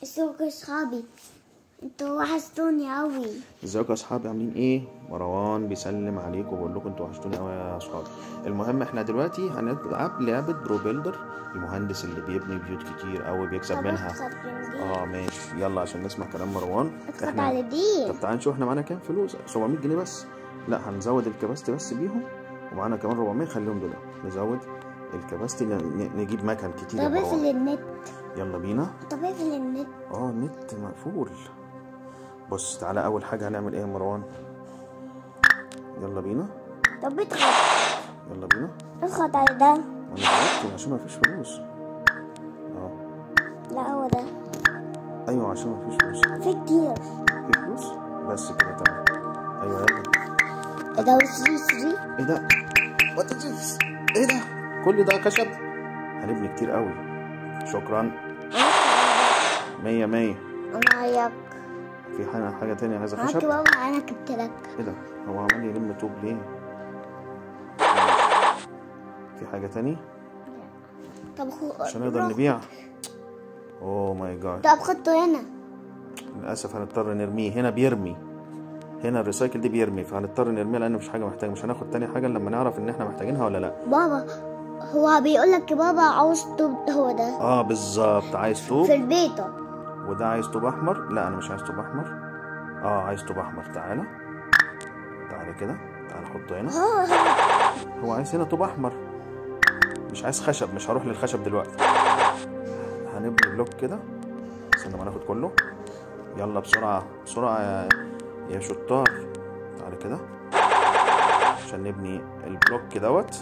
ازيكم يا اصحابي انتوا وحشتوني اوي ازيكم يا اصحابي عاملين ايه مروان بيسلم عليكم وبقول لكم انتوا وحشتوني قوي يا اصحابي المهم احنا دلوقتي هنلعب لعبه برو بيلدر المهندس اللي بيبني بيوت كتير قوي بيكسب منها اه ماشي يلا عشان نسمع كلام مروان ادخل على دي طب تعالى نشوف احنا معانا كام فلوس 700 جنيه بس لا هنزود الكباستي بس بيهم ومعانا كمان 400 خليهم دول نزود الكباستي ن- نجيب مكن كتير يا طب اقفل مروان النت يلا بينا طب اقفل النت اه النت مقفول بص تعالى اول حاجه هنعمل ايه يا مروان يلا بينا طب ادخل يلا بينا اضغط على ده انا ضغطت عشان ما فيش فلوس اه لا هو ده ايوه عشان ما فيش فلوس في كتير في فلوس بس كده تمام ايوه يلا ده وثري ثري ايه ده وات از ايه ده كل ده خشب هنبني كتير قوي شكرا مية مية انا هيك في حاجة حاجة تانية عايزة معاك خشب بابا انا جبت لك ايه ده هو عمال يلم طوب ليه في حاجة تاني طب خو عشان نقدر نبيع اوه ماي جاد طب خدته هنا للاسف هنضطر نرميه هنا بيرمي هنا الريسايكل دي بيرمي فهنضطر نرميه لان مش حاجه محتاجه مش هناخد تاني حاجه لما نعرف ان احنا محتاجينها ولا لا بابا هو بيقول لك يا بابا عاوز طوب هو ده اه بالظبط عايز طوب في البيت وده عايز طوب احمر لا انا مش عايز طوب احمر اه عايز طوب احمر تعالى تعالى كده تعالى حطه هنا هو هو عايز هنا طوب احمر مش عايز خشب مش هروح للخشب دلوقتي هنبني بلوك كده استنى ما ناخد كله يلا بسرعة بسرعة يا, يا شطار تعالى كده عشان نبني البلوك دوت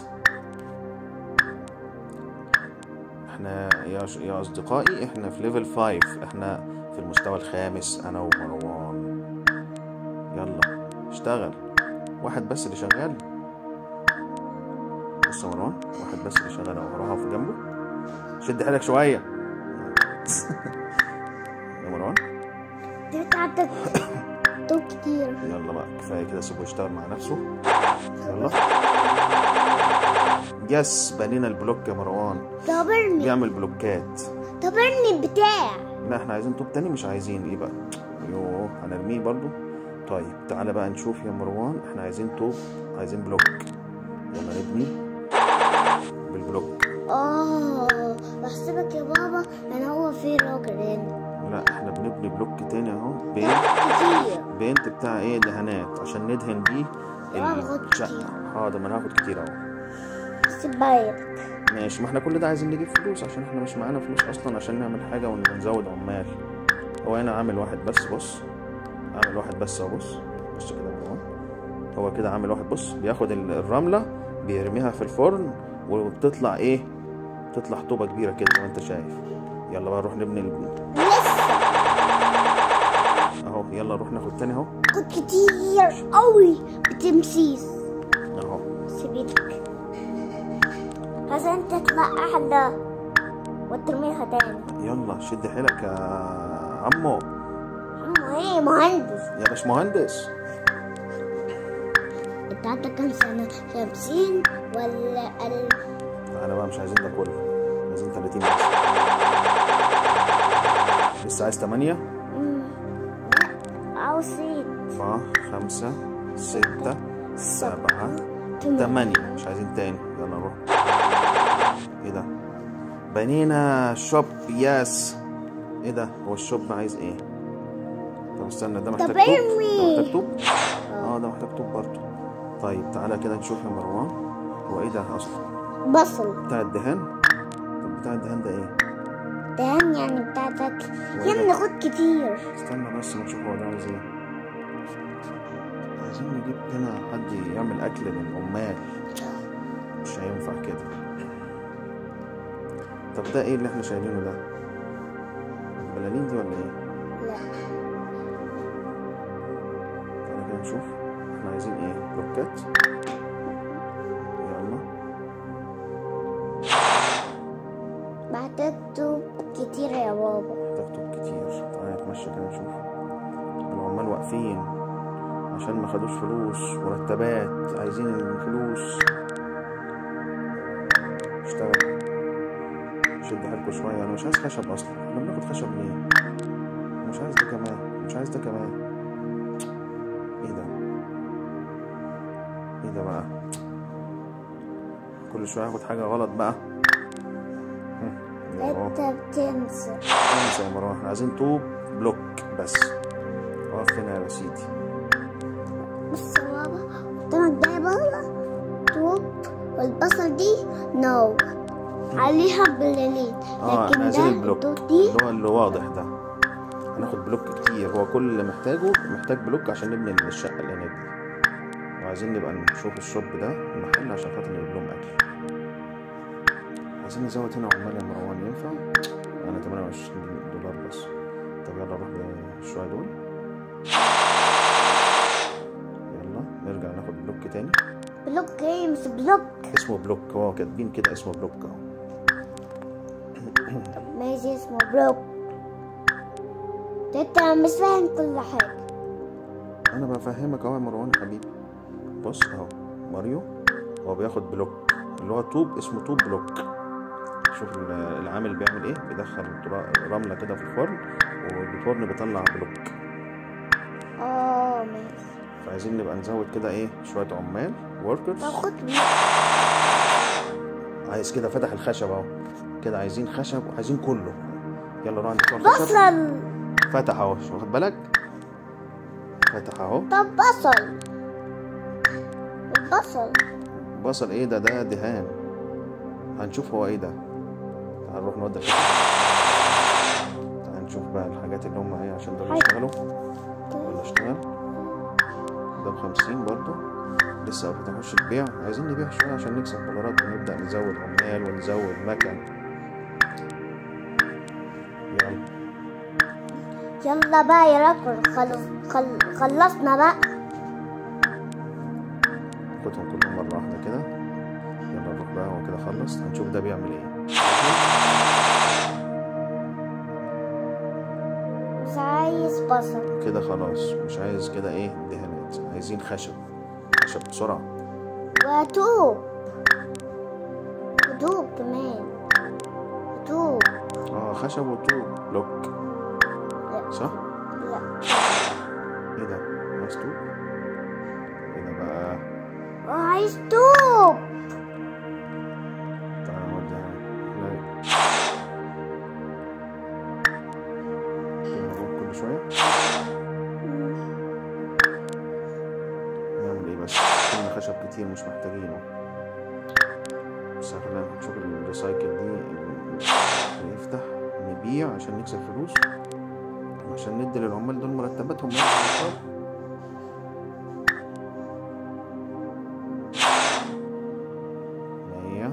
احنا يا ش- يا اصدقائي احنا في ليفل 5 احنا في المستوى الخامس انا ومروان يلا اشتغل واحد بس اللي شغال بص يا مروان واحد بس اللي شغال اهو هروح اقف جنبه شد حيلك شويه يا مروان دي بتاعتك طوب كتير يلا بقى كفايه كده سيبه يشتغل مع نفسه يلا يس بنينا البلوك يا مروان طب ارمي بيعمل بلوكات طب ارمي البتاع لا احنا عايزين طوب تاني مش عايزين ايه بقى يوه هنرميه برضو طيب تعالى بقى نشوف يا مروان احنا عايزين طوب عايزين بلوك يلا نبني بالبلوك اه بحسبك يا بابا ان هو في راجل هنا لا احنا بنبني بلوك تاني اهو بين كتير بينت بتاع ايه دهانات عشان ندهن بيه هاخد كتير. الشقة حاضر ما انا هاخد كتير اهو بس بايدك ماشي ما احنا كل ده عايزين نجيب فلوس عشان احنا مش معانا فلوس اصلا عشان نعمل حاجة ونزود عمال هو هنا عامل واحد بس بص عامل واحد بس اهو بص بص كده اهو هو كده عامل واحد بص بياخد ال- الرملة بيرميها في الفرن وبتطلع ايه بتطلع طوبة كبيرة كده زي ما انت شايف يلا بقى نروح نبني ال- اهو يلا نروح ناخد تاني اهو خد كتير قوي بتمسيس اهو سيبيتك عشان تطلع احلى وترميها تاني يلا شد حيلك يا عمو عمو ايه مهندس يا باشمهندس بتاعتك كام سنة خمسين ولا ال انا بقى مش عايزين ده كله عايزين 30 بس لسه عايز 8 مم. لا عاوزين 4 5 6 7 8 مش عايزين تاني يلا نروح ايه ده بنينا شوب ياس ايه ده هو الشوب عايز ايه طب استنى ده محتاج طب طوب ده ارمي. محتاج طوب اه ده محتاج طوب برضه طيب تعالى كده نشوف يا مروان هو ايه ده اصلا بصل بتاع الدهان طب بتاع الدهان ده ايه دهن يعني بتاعتك هو يا ده. ابني خد كتير استنى بس ما نشوف هو ده عايز ايه عايزين نجيب هنا حد يعمل اكل للعمال مش هينفع كده طب ده ايه اللي احنا شايلينه ده البلالين دي ولا ايه لا تعالى كده نشوف احنا عايزين ايه بلوكات يلا محتاج طوب كتير يا بابا محتاج طوب كتير تعالى نتمشى كده نشوف العمال واقفين عشان ما خدوش فلوس مرتبات عايزين الفلوس اشتغل شد حيلكوا شوية أنا مش عايز خشب أصلا احنا بناخد خشب ليه؟ مش عايز ده كمان مش عايز ده كمان ايه ده ايه ده بقى كل شويه اخد حاجه غلط بقى هم، يا مروان. انت بتنسى انسى يا مروان احنا عايزين طوب بلوك بس اقف هنا يا سيدي بص يا بابا قدامك ده يا بابا توب والبصل دي نو عليها بلالين اه احنا لكن عايزين ده البلوك التوب دي اللي هو اللي واضح ده هناخد بلوك كتير هو كل اللي محتاجه محتاج بلوك عشان نبني الشقه اللي هناك دي وعايزين نبقى نشوف الشوب ده المحل عشان خاطر نجيب لهم اكل عايزين نزود هنا عمال يا مروان ينفع انا 28 دولار بس طب يلا نروح للشوية دول يلا نرجع ناخد بلوك تاني بلوك ايه مش بلوك اسمه بلوك هو كاتبين كده اسمه بلوك اهو ماشي اسمه بلوك ده انت مش فاهم كل حاجة انا بفهمك اهو يا مروان يا حبيبي بص اهو ماريو هو بياخد بلوك اللي هو طوب اسمه طوب بلوك شوف ال- العامل بيعمل ايه بيدخل ترا- رمله كده في الفرن والفرن بيطلع بلوك اه ماشي فعايزين نبقى نزود كده ايه شويه عمال وركرز طب خد عايز كده فتح الخشب اهو كده عايزين خشب وعايزين كله يلا روح عند بتوع الخشب بصل فتح اهو واخد بالك فتح اهو طب بصل البصل بصل ايه ده ده دهان هنشوف هو ايه ده تعال نروح نودي الخشب تعال نشوف بقى الحاجات اللي هم ايه عشان دول حاجة. يشتغلوا يلا اشتغل ده بخمسين برضو لسه ما فتحوش البيع عايزين نبيع شوية عشان نكسب دولارات ونبدأ نزود عمال ونزود مكن يلا يلا بقى يا راجل خلص خل... خلصنا بقى خدهم كلهم مرة واحدة كده يلا نروح بقى هو كده خلص هنشوف ده بيعمل ايه مش عايز بصل كده خلاص مش عايز كده ايه دهانات عايزين خشب خشب بسرعة وتوب وتوب كمان وتوب اه خشب وطوب بلوك صح؟ لا ايه ده؟ عايز طوب؟ ايه ده بقى؟ عايز توب تعالى نودي هنا نروح كل شوية نعمل ايه بس؟ كنا خشب كتير مش محتاجينه بس احنا نشوف الريسايكل دي نفتح نبيع عشان نكسب فلوس عشان ندي للعمال دول مرتباتهم يعني في الشهر. مية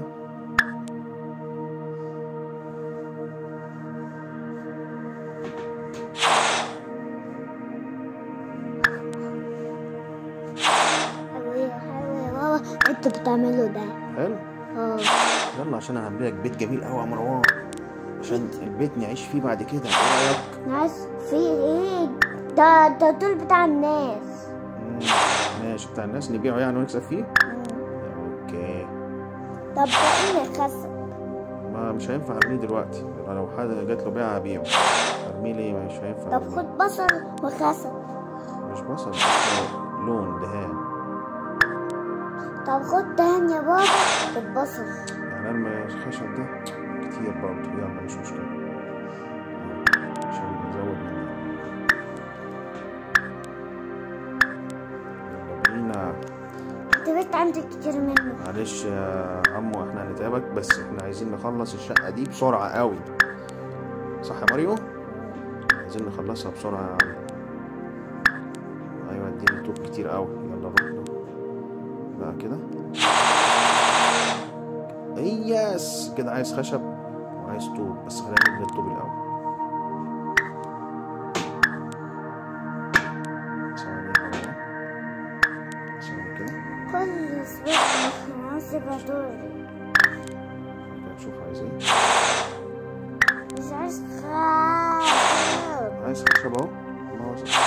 حلو يا حلو يا بابا انتوا بتعملوا ده حلو اه يلا عشان اعمل لك بيت جميل قوي يا مروان عشان البيت نعيش فيه بعد كده ايه رايك ناس في ايه ده ده دول بتاع الناس مم، ماشي بتاع الناس نبيعه يعني ونكسب فيه مم. اوكي طب ده ايه خسر ما مش هينفع ارميه دلوقتي لو حد جات له بيعه هبيعه ارميه ليه مش هينفع طب أرميه. خد بصل وخسر مش بصل بس لون دهان طب خد دهن يا بابا بالبصل يعني ارمي الخشب ده كتير برضه يلا مش مشكله عشان نزود من ده يلا بينا انت بيت عندك كتير منه معلش يا عمو احنا هنتعبك بس احنا عايزين نخلص الشقة دي بسرعة قوي صح يا ماريو؟ عايزين نخلصها بسرعة يا عم ايوه اديني طوب كتير قوي يلا روح له. بقى كده يس كده عايز خشب وعايز طوب بس خلينا نبني الطوب الاول ثواني يا مروان. ثواني كده كل اسبوع مناسب دوري كده نشوف عايز ايه مش عايز خالص عايز خشب اهو ما هو صح.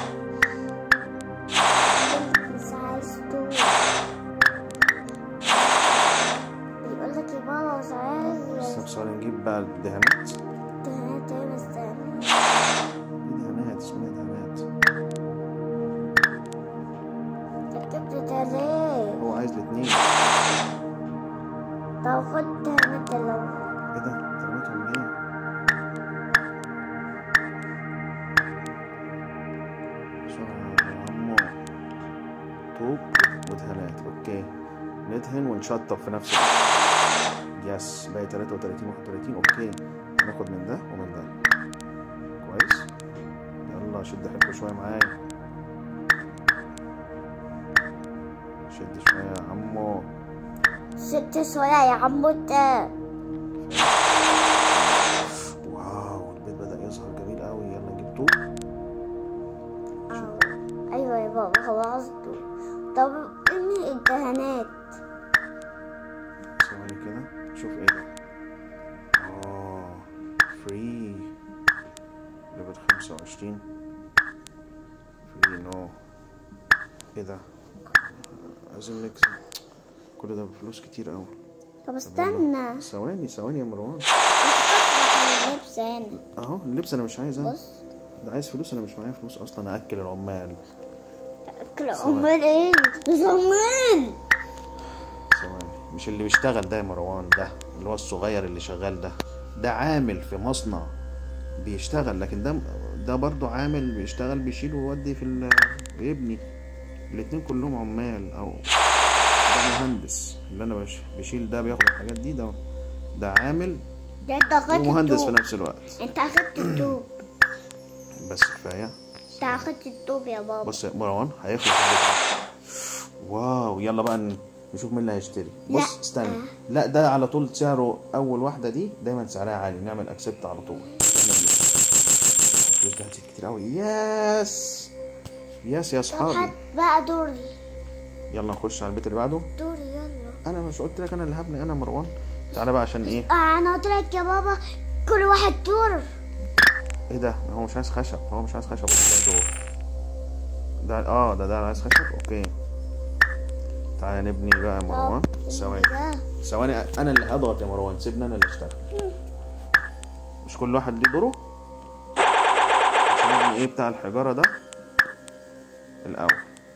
مش عايز طول بيقول لك يا بابا مش بس عايز بس نجيب بقى الدهانات دهانات ايه بس دهانات. دي ندهن ونشطب في نفس الوقت يس باقي 33 31 اوكي هناخد من ده ومن ده كويس يلا شد حيلكوا شويه معايا شد شويه يا عمو ست شوية يا عمو انت واو البيت بدأ يظهر جميل قوي يلا نجيب طوب آه. ايوه يا بابا خلاص طب اني الدهانات ثواني كده شوف ايه ده اه فري ليفل خمسة وعشرين فري نو ايه ده عايزين نكسب كل ده بفلوس كتير قوي طب استنى ثواني ثواني يا مروان اللبس هنا اهو اللبس انا مش عايز انا بص ده عايز فلوس انا مش معايا فلوس اصلا اكل العمال اكل امال ايه مش امال ثواني مش اللي بيشتغل ده يا مروان ده اللي هو الصغير اللي شغال ده ده عامل في مصنع بيشتغل لكن ده ده برضه عامل بيشتغل بيشيل ويودي في ال بيبني الاتنين كلهم عمال او ده مهندس اللي انا بش- بشيل ده بياخد الحاجات دي ده ده عامل ده انت اخدت ومهندس في الطوب نفس الوقت انت اخدت الطوب بس كفايه انت اخدت الطوب يا بابا بص يا مروان هيخلص البيت واو يلا بقى ن- نشوف مين اللي هيشتري لا. بص استنى لا ده على طول سعره اول واحده دي دايما سعرها عالي نعمل اكسبت على طول الفلوس ده هتزيد كتير قوي يس يس يا طب اصحابي هات بقى دوري يلا نخش على البيت اللي بعده دوري يلا انا مش قلت لك انا اللي هبني انا مروان تعالى بقى عشان ايه آه انا قلت لك يا بابا كل واحد دور ايه ده هو مش عايز خشب هو مش عايز خشب بص ده دور. ده اه ده ده عايز خشب اوكي تعالى نبني بقى يا مروان طب ثواني ده ثواني انا اللي هضغط يا مروان سيبني انا اللي اشتغل مش كل واحد ليه دوره عشان نبني ايه بتاع الحجاره ده الاول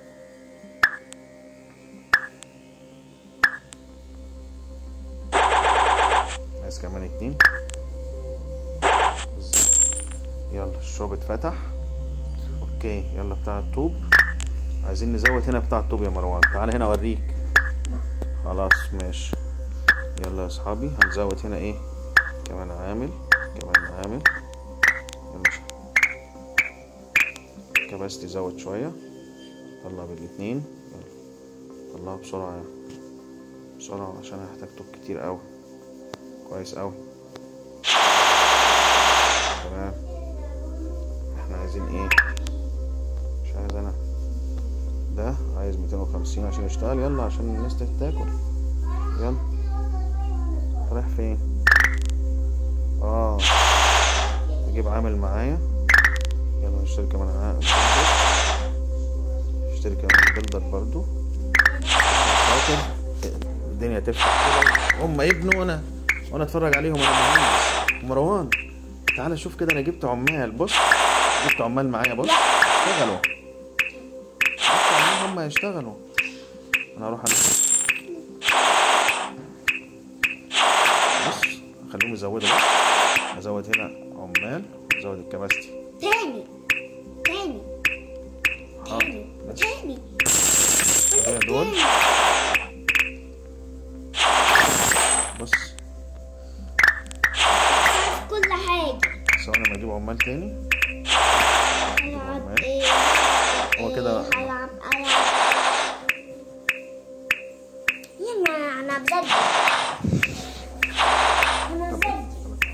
عايز كمان اتنين بالظبط. يلا الشوب اتفتح اوكي يلا بتاع الطوب عايزين نزود هنا بتاع الطوب يا مروان تعال هنا اوريك خلاص ماشي يلا يا اصحابي هنزود هنا ايه كمان عامل كمان عامل يلا ش- كباستي زود شوية طلع بالاتنين يلا طلعها بسرعة بسرعة عشان هحتاج طوب كتير اوي كويس اوي تمام احنا عايزين ايه مش عايز انا ده عايز 250 عشان يشتغل يلا عشان الناس تاكل يلا رايح فين اه اجيب عامل معايا يلا نشتري كمان عامل اشتري كمان بلدر برضو عشان خاطر الدنيا تفتح كده هم يبنوا وانا وانا اتفرج عليهم انا مهندس مروان تعالى شوف كده انا جبت عمال بص جبت عمال معايا بص اشتغلوا جبت عمال هم يشتغلوا انا هروح انا بص خليهم يزودوا بص ازود هنا عمال ازود الكباستي تاني تاني حاضر بس تاني هنا دول بص كل حاجة ثواني ما اجيب عمال تاني هلعب عمال. ايه هو كده هلعب هلعب يلا انا بجد انا بجد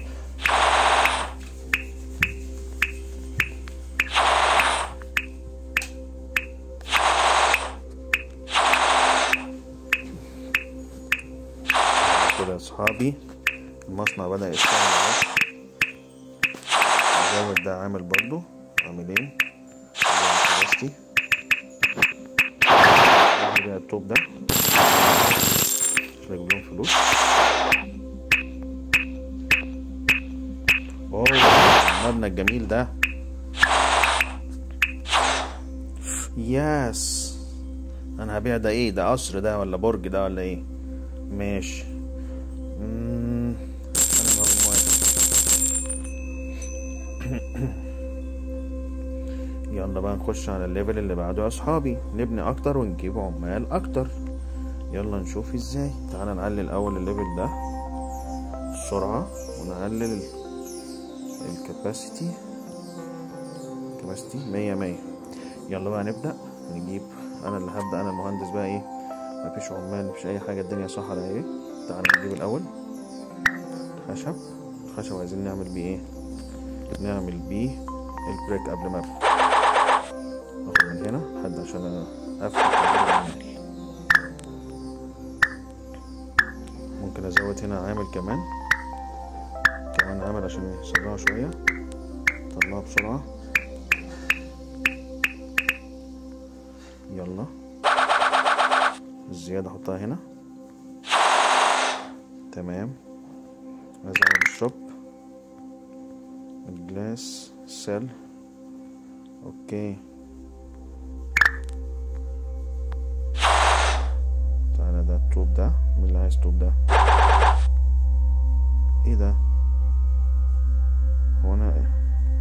كده يا اصحابي المصنع بدأ يشتغل اهو ازود ده عامل برضو عاملين ازود كباستي ازود بقى الطوب ده عشان اجيب لهم فلوس اوه المبنى الجميل ده ياس انا هبيع ده ايه ده قصر ده ولا برج ده ولا ايه ماشي مم، انا موافق يلا بقى نخش على الليفل اللي بعده يا اصحابي نبني اكتر ونجيب عمال اكتر يلا نشوف ازاي تعالى نعلي الاول الليفل ده السرعة ونعلل الكاباسيتي كاباسيتي مية مية يلا بقى نبدأ نجيب انا اللي هبدأ انا المهندس بقى ايه مفيش عمال مفيش اي حاجة الدنيا صحرا ايه تعالى نجيب الاول خشب الخشب عايزين نعمل بيه ايه نعمل بيه البريك قبل ما ابدأ اخد من هنا لحد عشان افتح العمال ممكن ازود هنا عامل كمان كمان عامل عشان يسرعه شوية طلعه بسرعة يلا الزيادة احطها هنا تمام ازود الشوب الجلاس سيل اوكي تعالى ده الطوب ده مين اللي عايز طوب ده ايه ده هو انا ايه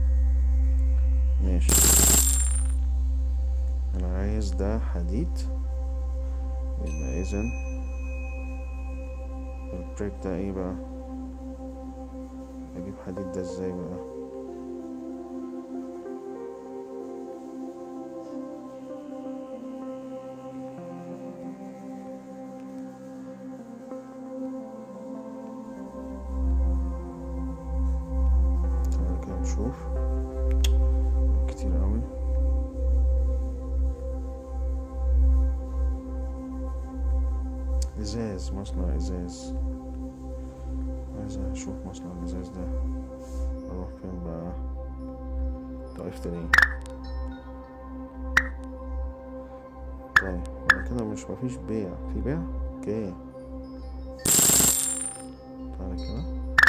ماشي انا عايز ده حديد يبقى اذا البريك ده ايه بقى اجيب حديد ده ازاي بقى تعالى كده نشوف كتير قوي ازاز مصنع ازاز عايز اشوف مصنع الازاز ده اروح فين بقى طائفة ليه طيب انا كده مش مفيش بيع في بيع اوكي تعالى كده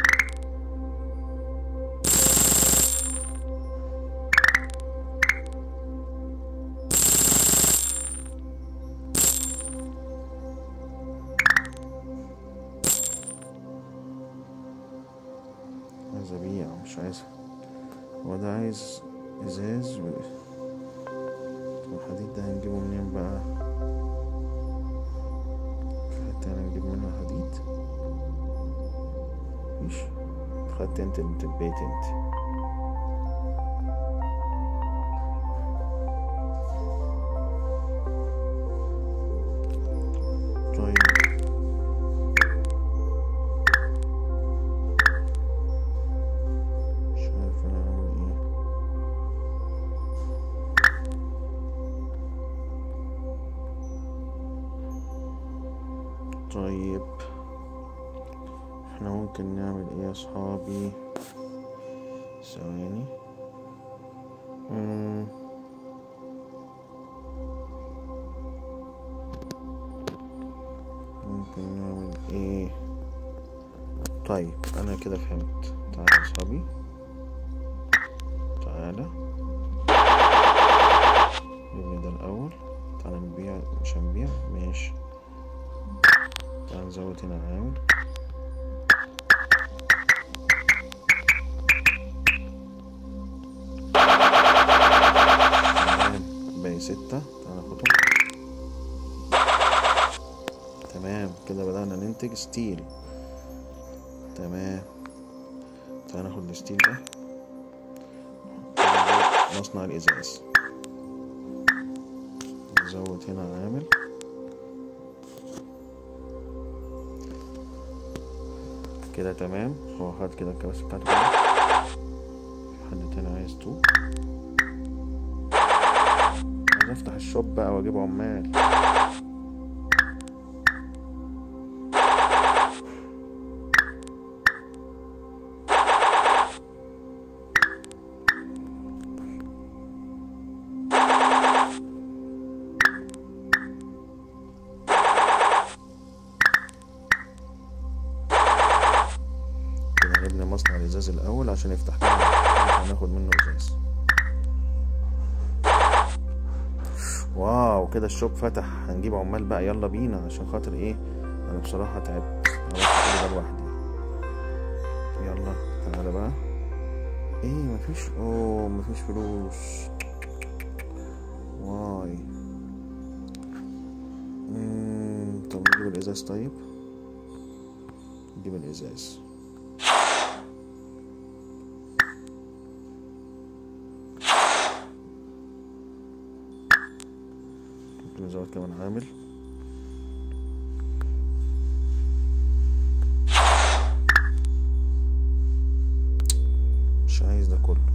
عايز ابيع مش عايز هو ده عايز ازاز و... والحديد ده هنجيبه منين بقى في حتة هنجيب منها حديد مفيش خدت انت انت البيت انت طيب مش عارف انا اعمل ايه طيب احنا ممكن نعمل ايه يا اصحابي ثواني مم. ممكن نعمل ايه طيب انا كده فهمت تعالى يا اصحابي تعالى نبني ده الاول تعالى نبيع مش هنبيع ماشي تعالى نزود هنا عامل تمام باقي ستة تعالى ناخدهم تمام كده بدأنا ننتج ستيل تمام تعالى ناخد الستيل ده نزود مصنع الإزاز نزود هنا عامل كده تمام هو خد كده الكراسي بتاعته كده في حد تاني عايز تو عايز افتح الشوب بقى واجيب عمال كده نبني مصنع الازاز الاول عشان يفتح كده هناخد منه ازاز واو كده الشوب فتح هنجيب عمال بقى يلا بينا عشان خاطر ايه انا بصراحة تعبت عملت كل ده لوحدي يلا تعالى بقى ايه مفيش اوه مفيش فلوس واي مم، طب نجيب الازاز طيب نجيب الازاز ممكن نزود كمان عامل مش عايز ده كله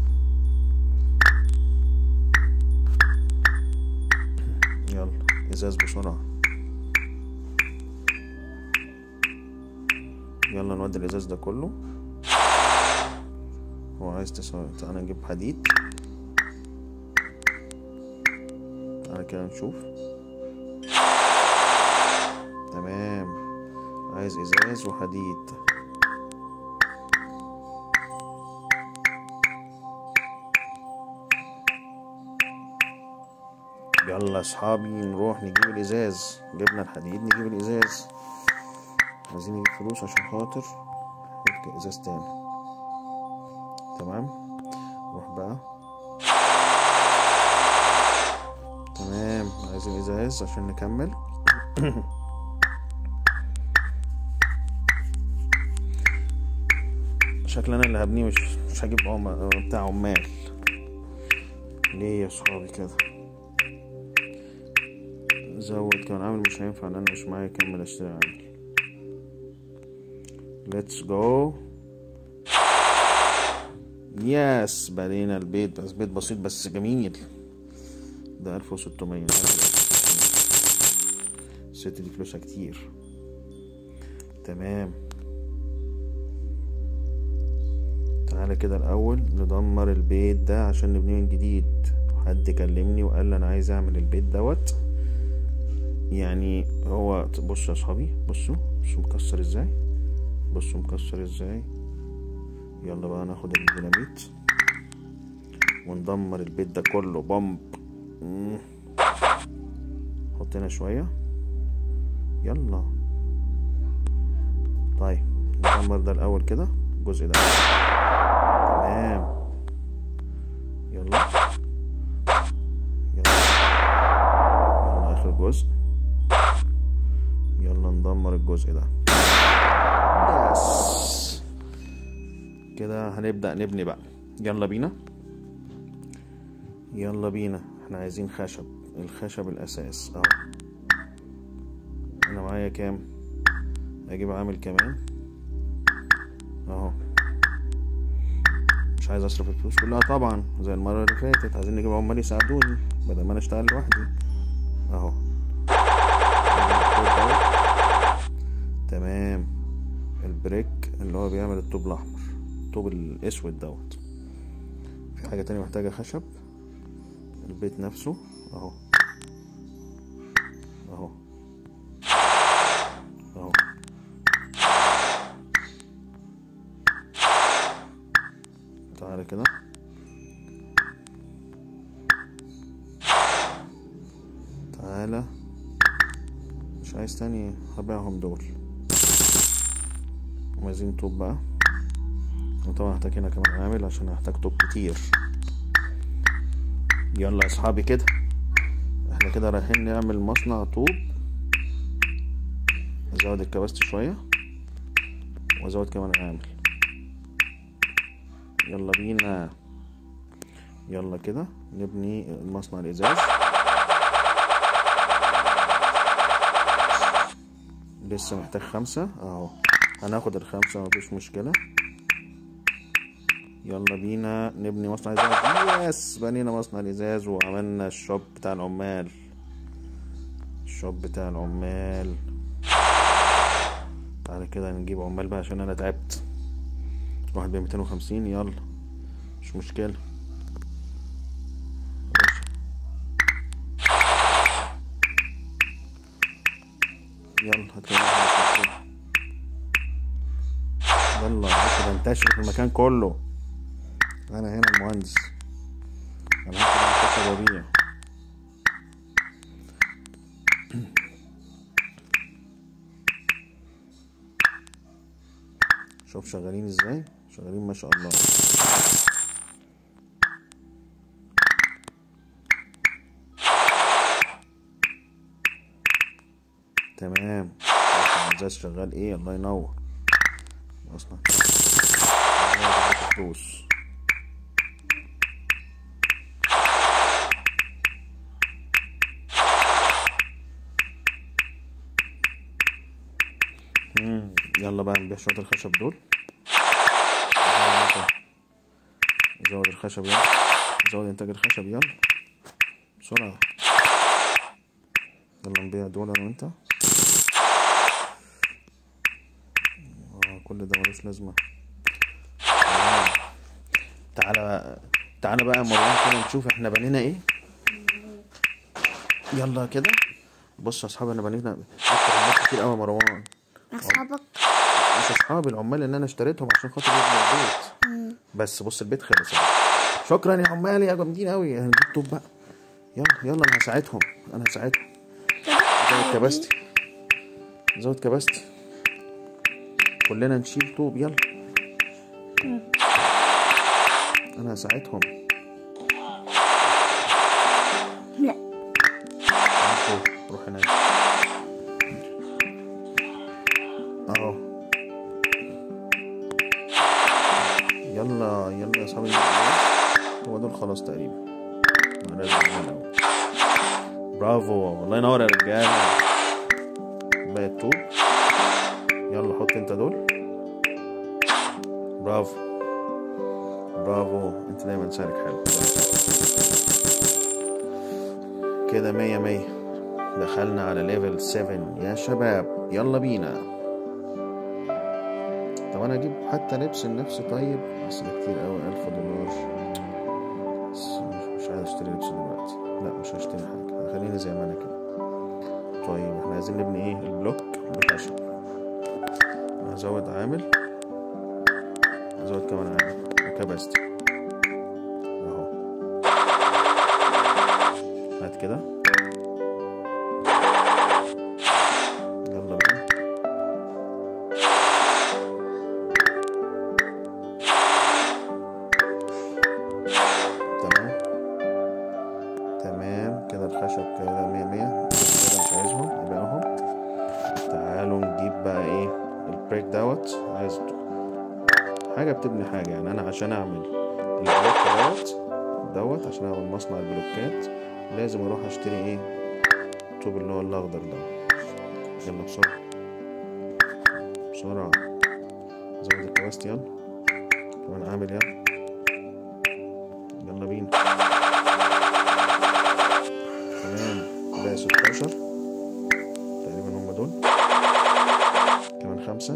يلا ازاز بسرعة يلا نودي الازاز ده كله هو عايز تسوي تعالى نجيب حديد تعالى كده نشوف تمام عايز ازاز وحديد يلا يا اصحابي نروح نجيب الازاز جبنا الحديد نجيب الازاز عايزين نجيب فلوس عشان خاطر نركب ازاز تاني تمام نروح بقى تمام عايزين ازاز عشان نكمل شكل انا اللي هبنيه مش مش هجيب عم... بتاع عمال ليه يا صحابي كده زود كمان عامل مش هينفع لان انا مش معايا كمل اشتري عامل ليتس جو يس بنينا البيت بس بيت بسيط بس جميل ده ألف وستمية الست دي فلوسها كتير تمام تعالى كده الأول ندمر البيت ده عشان نبنيه من جديد حد كلمني وقال لي أنا عايز أعمل البيت دوت يعني هو بصوا يا أصحابي بصوا بصوا مكسر ازاي بصوا مكسر ازاي يلا بقى ناخد الديناميت وندمر البيت ده كله بومب مم. حطينا شوية يلا طيب ندمر ده الأول كده الجزء ده تمام يلا يلا يلا آخر جزء يلا ندمر الجزء ده يس كده هنبدأ نبني بقى يلا بينا يلا بينا احنا عايزين خشب الخشب الأساس اهو انا معايا كام اجيب عامل كمان اهو مش عايز اصرف الفلوس كلها طبعا زي المرة اللي فاتت عايزين نجيب عمال يساعدوني بدل ما انا اشتغل لوحدي اهو تمام البريك اللي هو بيعمل الطوب الاحمر الطوب الاسود دوت في حاجة تانية محتاجة خشب البيت نفسه اهو اهو اهو تعالى كده تعالى مش عايز تاني هبيعهم دول عايزين طوب بقى وطبعا هحتاج هنا كمان عامل عشان هحتاج طوب كتير يلا يا اصحابي كده احنا كده رايحين نعمل مصنع طوب ازود الكباستي شوية وازود كمان عامل يلا بينا يلا كده نبني مصنع الازاز لسه محتاج خمسة اهو هناخد الخمسة مفيش مشكلة يلا بينا نبني مصنع ازاز يس بنينا مصنع الازاز وعملنا الشوب بتاع العمال الشوب بتاع العمال تعالى كده نجيب عمال بقى عشان انا تعبت واحد بميتين وخمسين يلا مش مشكلة يلا هتلاقي يلا يا باشا بنتشر في المكان كله انا هنا المهندس انا هاخد الخشب وابيع شوف شغالين ازاي شغالين ما شاء الله تمام الازاز شغال ايه الله ينور اصلا فلوس مم، يلا بقى نبيع شوية الخشب دول زود الخشب يلا زود انتاج الخشب يلا بسرعة يلا نبيع دول انا وانت آه، كل ده ملوش لازمة تمام. تعالى تعالى بقى يا مروان كده نشوف احنا بنينا ايه يلا كده بص يا اصحابي انا بنينا اكتر عمال كتير قوي يا مروان أصحابك مش اصحابي العمال اللي انا اشتريتهم عشان خاطر يبنوا البيت بس بص البيت خلص أهو. شكرا يا عمال يا جامدين قوي هنجيب طوب بقى يلا يلا انا هساعدهم انا هساعدهم زود كباستي زود كباستي كلنا نشيل طوب يلا انا هساعدهم لا فوق روح هناك اهو يلا يلا يا اصحابي هو دول خلاص تقريبا ما لازم نعمل أهو. برافو الله ينور يا رجاله باقي الطوب يلا حط انت دول برافو برافو انت دايما سالك حلو كده مية مية دخلنا على ليفل 7 يا شباب يلا بينا طب انا اجيب حتى لبس لنفسي طيب بس ده كتير قوي الف دولار بس مش, مش عايز اشتري لبس دلوقتي لا مش هشتري حاجة خليني زي ما انا كده طيب احنا عايزين نبني ايه البلوك بالخشب هزود عامل هزود كمان عامل وكباستي اهو هات كده يلا بقى تمام تمام كده الخشب كده مية مية بس كده مش عايزهم يبقى اهو تعالوا نجيب بقى ايه البريك دوت عايز حاجة بتبني حاجة يعني أنا عشان أعمل البلوك دوت دوت عشان أعمل مصنع البلوكات لازم أروح أشتري إيه الطوب اللي هو الأخضر ده يلا بسرعة بسرعة زود الكباست يلا كمان عامل يلا يلا بينا تمام باقي ستاشر تقريبا هم دول كمان خمسة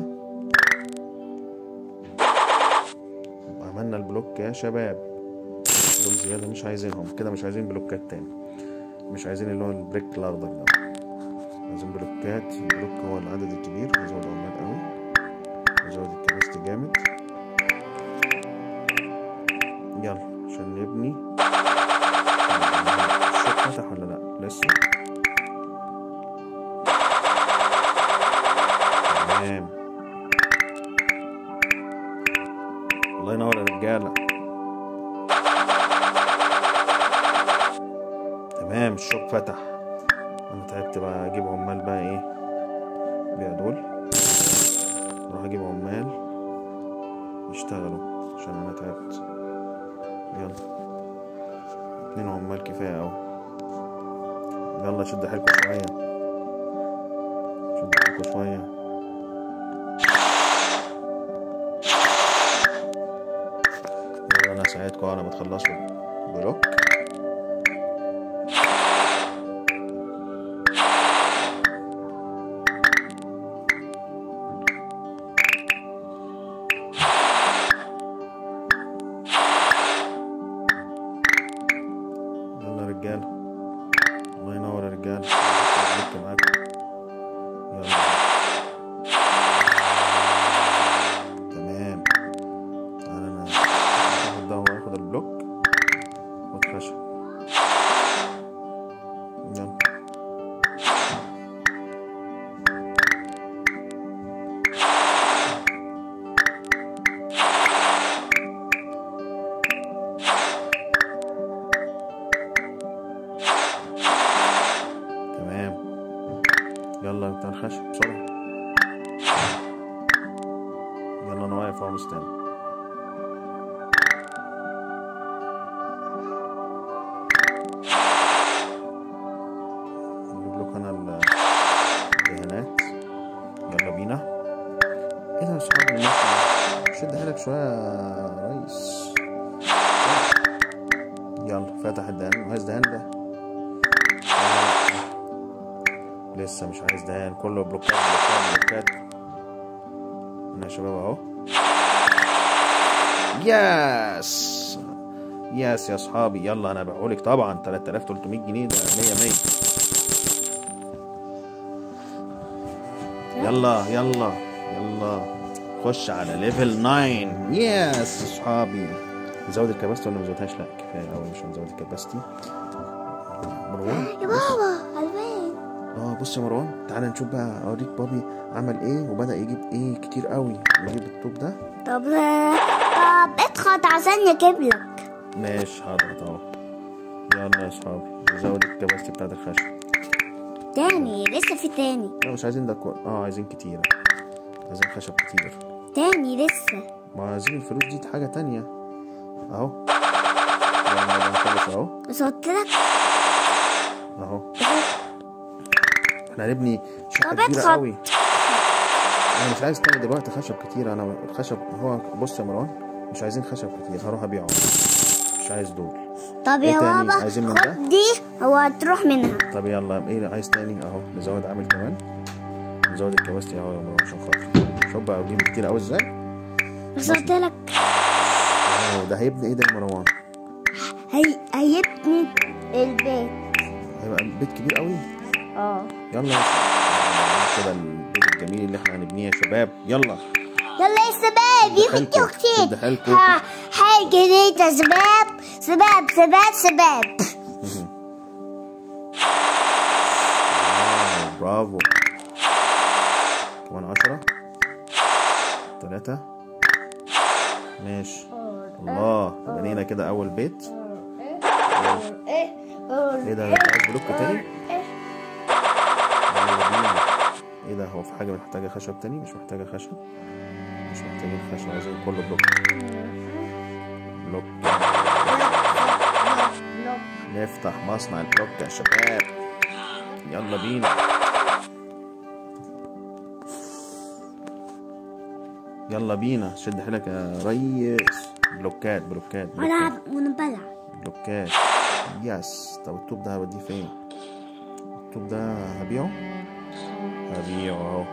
عملنا البلوك يا شباب دول زيادة مش عايزينهم كده مش عايزين بلوكات تاني مش عايزين اللي هو البريك الأخضر ده عايزين بلوكات البلوك هو العدد الكبير نزود عمال قوي نزود الكباستي جامد يلا عشان نبني الشوط فتح ولا لأ لسه تمام الله ينور يا رجالة تمام الشوك فتح انا تعبت بقى اجيب عمال بقى ايه بيع دول اروح اجيب عمال يشتغلوا عشان انا تعبت يلا اتنين عمال كفاية اوي يلا شد حيلكوا شوية شد حيلكوا شوية يلا انا اساعدكم على ما تخلصوا بلوك يلا يا رجالة الله ينور يا رجالة بلوك معاكم يلا تمام تعالى انا هاخد ده وهاخد البلوك خد خشب يلا تمام يلا بتاع الخشب بسرعة يلا انا واقف اهو مستني اجيب لكم انا ال- الدهانات يلا بينا ايه ده يا صحابي الناس شد حيلك شوية يا ريس يلا فتح الدهان عايز دهان ده لسه مش عايز دهان كله بلوكات بلوكات بلوكات هنا يا شباب اهو ياس ياس يا اصحابي يلا انا بقولك طبعا 3300 جنيه ده 100 100 يلا يلا يلا خش على ليفل 9 ياس يا اصحابي نزود الكباستي ولا ما نزودهاش لا كفايه قوي مش هنزود الكباستي مروان يا بابا الوان اه بص يا مروان تعالى نشوف بقى اوريك بابي عمل ايه وبدا يجيب ايه كتير قوي نجيب الطوب ده طب طب اضغط عشان يجيب لك ماشي هضغط اهو يلا يا اصحابي نزود الكباستي بتاعت الخشب تاني لسه في تاني لا مش عايزين ده كو... اه عايزين كتير عايزين خشب كتير تاني لسه ما عايزين الفلوس دي حاجة تانية اهو يلا ده خلص اهو بس قلت لك اهو احنا هنبني شقة طب كبيرة اضغط. قوي انا مش عايز تاني دلوقتي خشب كتير انا الخشب هو بص يا مروان مش عايزين خشب كتير هروح ابيعه مش عايز دول طب إيه يا تاني؟ بابا عايزين من ده؟ خد دي هو تروح منها طب يلا ايه عايز تاني اهو نزود عامل كمان نزود الكباستي اهو يا مروان عشان خاطر شوف بقى اجيب كتير قوي ازاي بس قلت لك اهو ده هيبني ايه ده يا مروان هي هيبني البيت هيبقى البيت كبير قوي اه يلا يا شباب. كده البيت الجميل اللي احنا هنبنيه يا شباب يلا يلا يا شباب يا حيلكم، بنتي اختي شد حيلكم. ها- حاجة جديدة شباب شباب شباب شباب واو، برافو كمان عشرة تلاتة ماشي الله بنينا كده أول بيت ايه ده انت عايز بلوك تاني؟ يلا بينا. ايه ده هو في حاجة محتاجة خشب تاني؟ مش محتاجة خشب مش محتاجين خشب عايزين كله بلوك بلوك نفتح مصنع البلوك يا شباب يلا بينا يلا بينا شد حيلك يا ريس بلوكات بلوكات بلوكات وانا وانا بلعب بلوكات يس طب الطوب ده هوديه فين الطوب ده هبيعه هبيعه اهو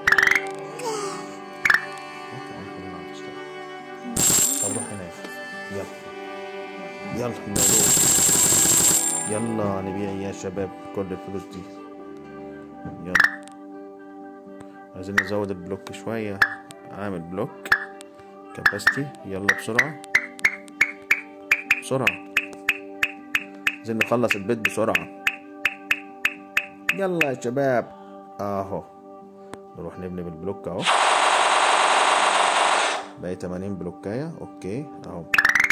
طب روح هناك يلا يلا نروح يلا نبيع يا شباب كل الفلوس دي يلا عايزين نزود البلوك شوية عامل بلوك كاباستي يلا بسرعة بسرعة عايزين نخلص البيت بسرعة يلا يا شباب اهو نروح نبني بالبلوك اهو باقي 80 بلوكاية اوكي اهو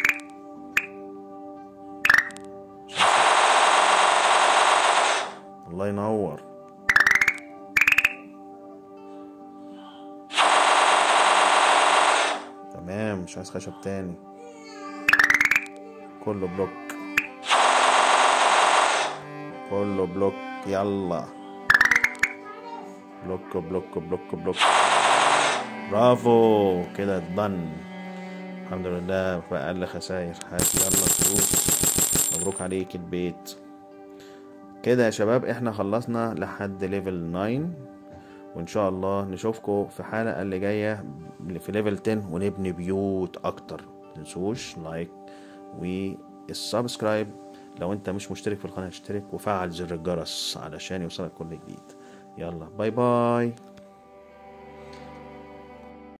الله ينور تمام مش عايز خشب تاني كله بلوك كله بلوك يلا بلوك بلوك بلوك بلوك برافو كده اتبن الحمد لله بأقل خسائر هات يلا فلوس مبروك عليك البيت كده يا شباب احنا خلصنا لحد ليفل 9 وان شاء الله نشوفكم في حلقة اللي جاية في ليفل 10 ونبني بيوت اكتر متنسوش لايك والسبسكرايب لو انت مش مشترك في القناة اشترك وفعل زر الجرس علشان يوصلك كل جديد يلا باي باي